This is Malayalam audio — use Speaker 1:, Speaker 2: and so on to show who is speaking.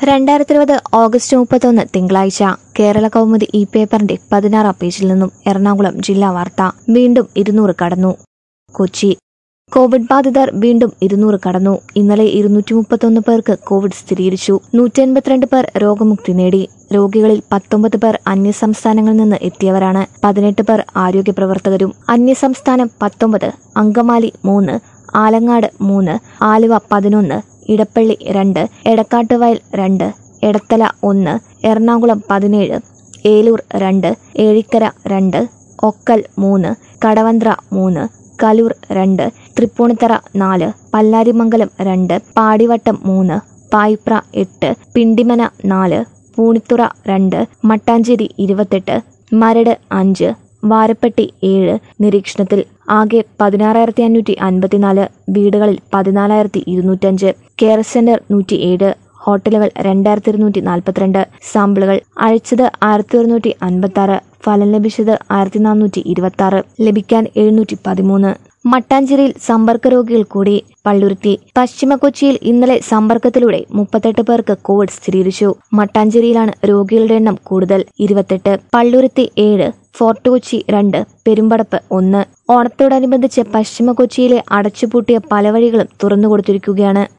Speaker 1: രണ്ടായിരത്തി ഇരുപത് ഓഗസ്റ്റ് മുപ്പത്തൊന്ന് തിങ്കളാഴ്ച കേരള കൗമുദി ഈ പേപ്പറിന്റെ പതിനാറാം പേജിൽ നിന്നും എറണാകുളം ജില്ലാ വാർത്ത വീണ്ടും ഇരുന്നൂറ് കടന്നു കൊച്ചി കോവിഡ് ബാധിതർ വീണ്ടും ഇരുന്നൂറ് കടന്നു ഇന്നലെ ഇരുന്നൂറ്റി മുപ്പത്തൊന്ന് പേർക്ക് കോവിഡ് സ്ഥിരീകരിച്ചു നൂറ്റി എൺപത്തിരണ്ട് പേർ രോഗമുക്തി നേടി രോഗികളിൽ പത്തൊമ്പത് പേർ അന്യസംസ്ഥാനങ്ങളിൽ നിന്ന് എത്തിയവരാണ് പതിനെട്ട് പേർ ആരോഗ്യ പ്രവർത്തകരും അന്യസംസ്ഥാനം പത്തൊമ്പത് അങ്കമാലി മൂന്ന് ആലങ്ങാട് മൂന്ന് ആലുവ പതിനൊന്ന് ഇടപ്പള്ളി രണ്ട് എടക്കാട്ടുവയൽ രണ്ട് എടത്തല ഒന്ന് എറണാകുളം പതിനേഴ് ഏലൂർ രണ്ട് ഏഴിക്കര രണ്ട് ഒക്കൽ മൂന്ന് കടവന്ത്ര മൂന്ന് കലൂർ രണ്ട് തൃപ്പൂണിത്തറ നാല് പല്ലാരിമംഗലം രണ്ട് പാടിവട്ടം മൂന്ന് പായിപ്ര എട്ട് പിണ്ടിമന നാല് പൂണിത്തുറ രണ്ട് മട്ടാഞ്ചേരി ഇരുപത്തെട്ട് മരട് അഞ്ച് വാരപ്പെട്ടി ഏഴ് നിരീക്ഷണത്തിൽ ആകെ പതിനാറായിരത്തി അഞ്ഞൂറ്റി അൻപത്തിനാല് വീടുകളിൽ പതിനാലായിരത്തി ഇരുന്നൂറ്റഞ്ച് കെയർ സെന്റർ നൂറ്റി ഏഴ് ഹോട്ടലുകൾ രണ്ടായിരത്തി ഇരുന്നൂറ്റി നാൽപ്പത്തിരണ്ട് സാമ്പിളുകൾ അയച്ചത് ആയിരത്തി ഒരുന്നൂറ്റി അൻപത്തി ആറ് ഫലം ലഭിച്ചത് ആയിരത്തി നാനൂറ്റി ഇരുപത്തി ആറ് ലഭിക്കാൻ എഴുന്നൂറ്റി പതിമൂന്ന് മട്ടാഞ്ചേരിയിൽ സമ്പർക്ക രോഗികൾ കൂടി പള്ളുരുത്തി പശ്ചിമ കൊച്ചിയിൽ ഇന്നലെ സമ്പർക്കത്തിലൂടെ മുപ്പത്തെട്ട് പേർക്ക് കോവിഡ് സ്ഥിരീകരിച്ചു മട്ടാഞ്ചേരിയിലാണ് രോഗികളുടെ എണ്ണം കൂടുതൽ ഇരുപത്തെട്ട് പള്ളുരുത്തി ഏഴ് ഫോർട്ട് കൊച്ചി രണ്ട് പെരുമ്പടപ്പ് ഒന്ന് ഓണത്തോടനുബന്ധിച്ച് പശ്ചിമ കൊച്ചിയിലെ അടച്ചുപൂട്ടിയ പല വഴികളും തുറന്നുകൊടുത്തിരിക്കുകയാണ്